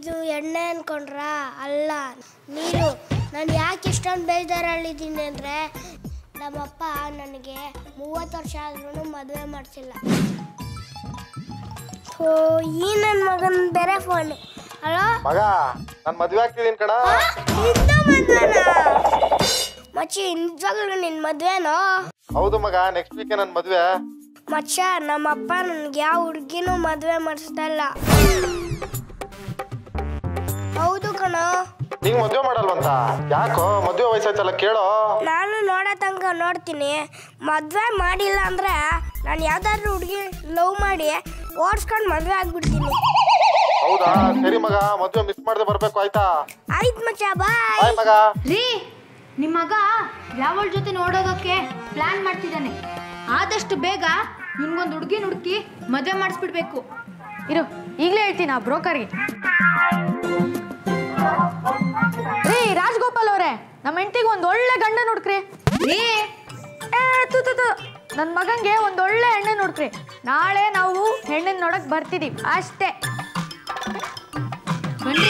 ಇದು ಎಣ್ಣೆ ಅನ್ಕೊಂಡ್ರಾ ಅಲ್ಲ ನೀರು ನಾನು ಯಾಕೆ ಇಷ್ಟೊಂದು ಬೇಜಾರಲ್ಲಿದ್ದೀನಿ ಅಂದರೆ ನಮ್ಮಪ್ಪ ನನಗೆ ಮೂವತ್ತು ವರ್ಷ ಆದ್ರೂ ಮದುವೆ ಮಾಡಿಸಿಲ್ಲ ಓ ಈ ನನ್ನ ಮಗನ ಬೇರೆ ಫೋನು ಹಲೋ ಮಗ ನಾನು ಮದ್ವೆ ಆಗ್ತಿದ್ದೀನಿ ಕಣ ನಿಂದ ಮದ್ವೆನಾ ಮಚ್ಚಿ ನಿಜವಾಗ್ಲೂ ನಿನ್ನ ಮದ್ವೆನೋ ಹೌದು ಮಗ ನೆಕ್ಸ್ಟ್ ವೀಕ್ ನನ್ನ ಮದ್ವೆ ಮಚ್ಚ ನಮ್ಮಪ್ಪ ನನ್ಗೆ ಯಾವ ಹುಡುಗಿನೂ ಮದುವೆ ಮಾಡಿಸ್ತಾ ಇಲ್ಲ ಹೌದು ಕಣೋ ನಿಂಗ್ ಮದ್ವೆ ಮಾಡಲ್ವಂತ ಯಾಕೋ ಮದ್ವೆ ವಯಸ್ಸಾಯ್ತಲ್ಲ ಕೇಳೋ ನಾನು ನೋಡೋ ತನಕ ನೋಡ್ತೀನಿ ಮದುವೆ ಮಾಡಿಲ್ಲ ಅಂದ್ರೆ ನಾನು ಯಾವ್ದಾದ್ರು ಹುಡುಗಿ ಲವ್ ಮಾಡಿ ಓಡಿಸ್ಕೊಂಡು ಮದುವೆ ಆಗ್ಬಿಡ್ತೀನಿ ಹೌದಾ ಸರಿ ಮಗ ಮದ್ವೆ ಮಿಸ್ ಮಾಡದೆ ಬರ್ಬೇಕು ಆಯ್ತಾ ಆಯ್ತು ಮಚ್ಚ ಬಾಯ್ ಬಾಯ್ ಮಗ ರೀ ನಿಮ್ಮ ಮಗ ಯಾವಳ ಜೊತೆ ನೋಡೋದಕ್ಕೆ ಪ್ಲಾನ್ ಮಾಡ್ತಿದ್ದಾನೆ ಆದಷ್ಟು ಬೇಗ ಇವ್ನಿಗೊಂದು ಹುಡುಗಿನ ಹುಡುಕಿ ಮದುವೆ ಮಾಡಿಸ್ಬಿಡ್ಬೇಕು ಇರು ಈಗಲೇ ಹೇಳ್ತೀನಿ ಆ ಬ್ರೋಕರ್ಗೆ ರೀ ರಾಜ್ಗೋಪಾಲ್ ಅವರೇ ನಮ್ಮ ಹೆಂಡತಿಗೆ ಒಂದು ಒಳ್ಳೆ ಗಂಡ ನೋಡ್ಕ್ರಿ ರೀ ಏ ತು ತು ತು ನನ್ನ ಮಗಂಗೆ ಒಂದು ಒಳ್ಳೆ ಹೆಣ್ಣು ನೋಡ್ಕ್ರಿ ನಾಳೆ ನಾವು ಹೆಣ್ಣನ್ನು ನೋಡಕ್ ಬರ್ತಿದೀವಿ ಅಷ್ಟೇ ಬನ್ರಿ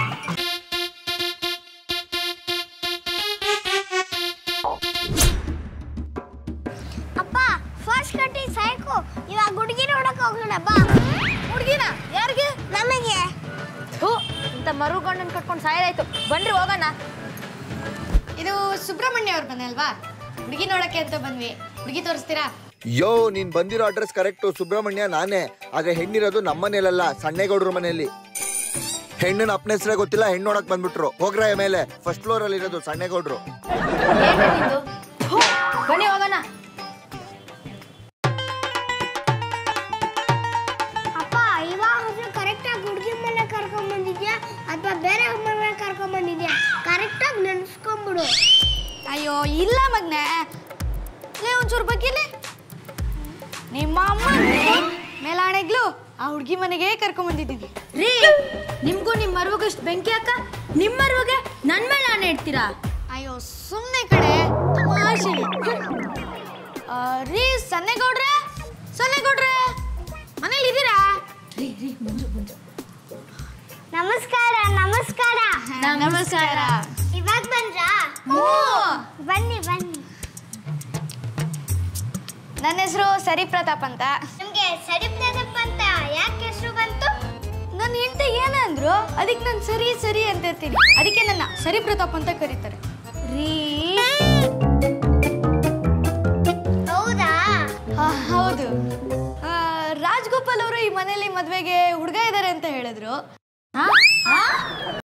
ಅಪ್ಪ ಫಸ್ಟ್ ಕಟ್ಟಿ ಸಾಕು ಇವಾಗ ಹುಡುಗಿ ನೋಡಕ್ ಹೋಗೋಣ ಬಾ ಹುಡುಗಿನ ಯಾರಿಗೆ ನಮಗೆ ಹೂ ಇಂಥ ಮರು ಗಂಡನ್ ಕಟ್ಕೊಂಡು ಸಾಯ್ದಾಯ್ತು ಬನ್ರಿ ಹೋಗೋಣ ಇದು ಸುಬ್ರಹ್ಮಣ್ಯ ಅವ್ರ ಮನೆ ಅಲ್ವಾ ಹುಡುಗಿ ನೋಡಕ್ಕೆ ಅಂತ ಬಂದ್ವಿ ಹುಡುಗಿ ತೋರಿಸ್ತೀರಾ ಯೋ ನೀನ್ ಬಂದಿರೋ ಅಡ್ರೆಸ್ ಕರೆಕ್ಟು ಸುಬ್ರಹ್ಮಣ್ಯ ನಾನೇ ಆದ್ರೆ ಹೆಣ್ಣಿರೋದು ನಮ್ಮನೇಲಲ್ಲ ಸಣ್ಣೇಗೌಡ್ರ ಮನೆಯಲ್ಲಿ ಹೆಣ್ಣಿನ ಅಪ್ಪನ ಹೆಸರೇ ಗೊತ್ತಿಲ್ಲ ಹೆಣ್ಣು ನೋಡಕ್ ಬಂದ್ಬಿಟ್ರು ಹೋಗ್ರ ಮೇಲೆ ಫಸ್ಟ್ ಫ್ಲೋರ್ ಅಲ್ಲಿ ಇರೋದು ಸಣ್ಣೇಗೌಡ್ರು ಏನ್ರಿ ನಿಮ್ದು? ಥು, ಬನ್ನಿ ಹೋಗೋಣ ಅಪ್ಪ ಇವಾಗ ಕರೆಕ್ಟಾಗಿ ಹುಡುಗಿ ಮನೆ ಕರ್ಕೊಂಡ್ ಬಂದಿದ್ಯಾ ಅಥವಾ ಬೇರೆ ಮನೆ ಕರ್ಕೊಂಡ್ ಬಂದಿದ್ಯಾ ಕರೆಕ್ಟಾಗಿ ನೆನ್ಸ್ಕೊಂಬಿಡು ಅಯ್ಯೋ ಇಲ್ಲ ಮಗ್ನೆ ಲೇ ಒಂಚೂರು ಬಗ್ಗಿಲೆ ನಿಮ್ಮ ಅಮ್ಮ ಮೇಲಾಣೆಗ್ಲು ಆ ಹುಡುಗಿ ಮನೆಗೆ ಕರ್ಕೊಂಡ್ ಬಂದಿದ್ದೀನಿ ರೀ ನಿಮ್ಗೂ ನಿಮ್ಮ ಮರುವಗಷ್ಟು ಬೆಂಕಿ ಅಕ್ಕ ನಿಮ್ಮ ಮರುವಗೆ ನನ್ನ ಮೇಲೆ ಆಣೆ ಇಡ್ತೀರಾ ಅಯ್ಯೋ ಸುಮ್ಮನೆ ಕಡೆ ತಮಾಷೆ ಆ, ರೀ ಸನ್ನೆಗೌಡ್ರೆ ಸನ್ನೆಗೌಡ್ರೆ ಮನೇಲಿ ಇದ್ದೀರಾ ರೀ ರೀ ಮುಂಜು ಮುಂಜು ನಮಸ್ಕಾರ ನಮಸ್ಕಾರ ನಮಸ್ಕಾರ ಇವಾಗ ಬಂದ್ರಾ ಬನ್ನಿ ಬನ್ನಿ ನನ್ನ ಹೆಸರು ಸರಿ ಪ್ರತಾಪ್ ಅಂತ ನಿಮ್ಗೆ ಸರಿಪ್ರದಪ್ಪ ಅಂತ ಯಾಕೆ ಹೆಸರು ಬಂತು ನನ್ನ ಹೆಂಡತಿ ಏನಂದ್ರು ಅದಕ್ಕೆ ನಾನು ಸರಿ ಸರಿ ಅಂತ ಇರ್ತೀನಿ ಅದಕ್ಕೆ ನನ್ನ ಸರಿ ಪ್ರತಾಪ್ ಅಂತ ಕರೀತಾರೆ ರೀ ಹೌದಾ ಆ, ಹೌದು ಆ, ರಾಜ್ಗೋಪಾಲ್ ಅವರು ಈ ಮನೇಲಿ ಮದ್ವೆಗೆ ಹುಡುಗ ಇದ್ದಾರೆ ಅಂತ ಹೇಳಿದ್ರು